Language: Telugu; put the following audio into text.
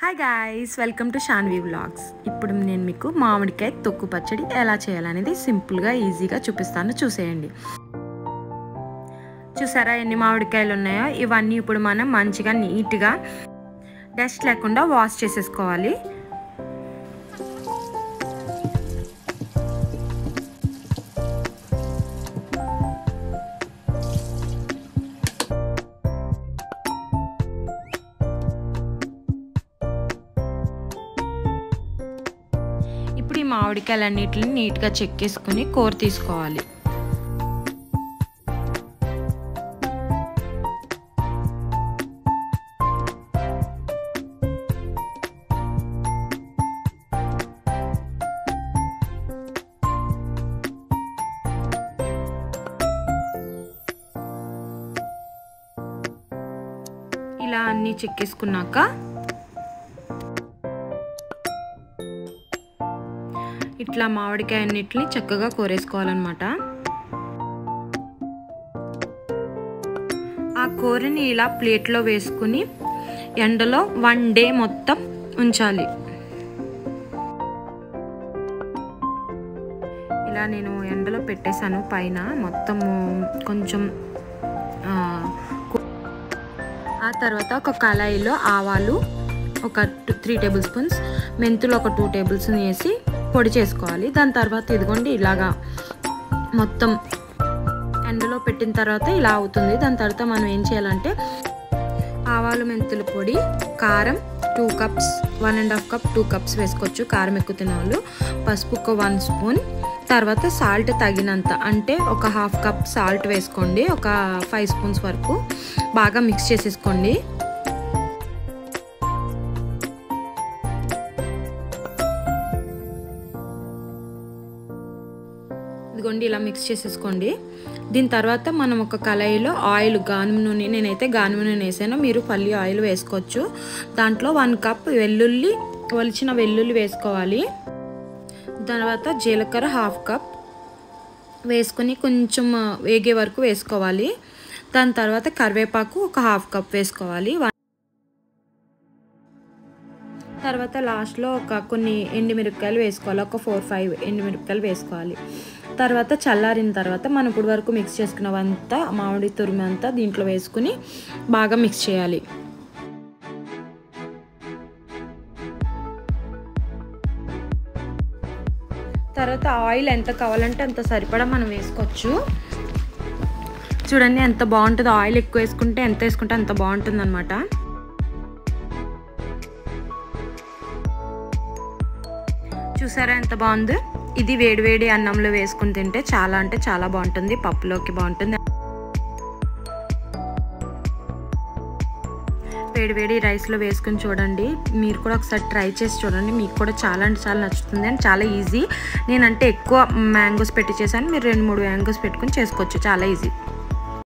hi guys welcome to Shanvi vlogs ఇప్పుడు నేను మీకు మామిడికాయ తొక్కు పచ్చడి ఎలా చేయాలనేది సింపుల్గా ఈజీగా చూపిస్తాను చూసేయండి చూసారా ఎన్ని మామిడికాయలు ఉన్నాయో ఇవన్నీ ఇప్పుడు మనం మంచిగా నీట్గా డస్ట్ లేకుండా వాష్ చేసేసుకోవాలి ఇప్పుడు ఈ మామిడికాయలన్నిటిని నీట్గా చెక్కేసుకుని కూర తీసుకోవాలి ఇలా అన్నీ చెక్కేసుకున్నాక ఇట్లా మామిడికాయ అన్నిటిని చక్కగా కోరేసుకోవాలన్నమాట ఆ కూరని ఇలా ప్లేట్లో వేసుకుని ఎండలో వన్ డే మొత్తం ఉంచాలి ఇలా నేను ఎండలో పెట్టేశాను పైన మొత్తము కొంచెం ఆ తర్వాత ఒక కళాయిలో ఆవాలు ఒక త్రీ టేబుల్ స్పూన్స్ మెంతులు ఒక టూ టేబుల్ స్పూన్ వేసి పొడి చేసుకోవాలి దాని తర్వాత ఇదిగోండి ఇలాగా మొత్తం ఎండలో పెట్టిన తర్వాత ఇలా అవుతుంది దాని తర్వాత మనం ఏం చేయాలంటే ఆవాలు మెంతుల పొడి కారం two cups one and half cup two cups వేసుకోవచ్చు కారం ఎక్కువ తినేవాళ్ళు పసుపు ఒక వన్ స్పూన్ తర్వాత సాల్ట్ తగినంత అంటే ఒక హాఫ్ కప్ సాల్ట్ వేసుకోండి ఒక ఫైవ్ స్పూన్స్ వరకు బాగా మిక్స్ చేసేసుకోండి ఇదిగోండి ఇలా మిక్స్ చేసేసుకోండి దీని తర్వాత మనం ఒక కళాయిలో ఆయిల్ గానుమ నూనె నేనైతే గానుమ నూనె వేసాను మీరు పల్లి ఆయిల్ వేసుకోవచ్చు దాంట్లో వన్ కప్ వెల్లుల్లి ఒలిచిన వెల్లుల్లి వేసుకోవాలి తర్వాత జీలకర్ర హాఫ్ కప్ వేసుకొని కొంచెం వేగే వరకు వేసుకోవాలి దాని తర్వాత కరివేపాకు ఒక హాఫ్ కప్ వేసుకోవాలి తర్వాత లాస్ట్లో ఒక కొన్ని ఎండుమిరపకాయలు వేసుకోవాలి ఒక ఫోర్ ఫైవ్ ఎండుమిరపకాయలు వేసుకోవాలి తర్వాత చల్లారిన తర్వాత మనం ఇప్పుడు వరకు మిక్స్ చేసుకున్నవంతా మామిడి తురుము అంతా దీంట్లో వేసుకుని బాగా మిక్స్ చేయాలి తర్వాత ఆయిల్ ఎంత కావాలంటే అంత సరిపడా మనం వేసుకోవచ్చు చూడండి ఎంత బాగుంటుందో ఆయిల్ ఎక్కువ వేసుకుంటే ఎంత వేసుకుంటే అంత బాగుంటుంది అనమాట చూసారా ఎంత బాగుంది ఇది వేడివేడి అన్నంలో వేసుకుని తింటే చాలా అంటే చాలా బాగుంటుంది పప్పులోకి బాగుంటుంది వేడివేడి రైస్లో వేసుకుని చూడండి మీరు కూడా ఒకసారి ట్రై చేసి చూడండి మీకు కూడా చాలా అంటే చాలా నచ్చుతుంది అండ్ చాలా ఈజీ నేనంటే ఎక్కువ మ్యాంగోస్ పెట్టి చేశాను మీరు రెండు మూడు మ్యాంగోస్ పెట్టుకుని చేసుకోవచ్చు చాలా ఈజీ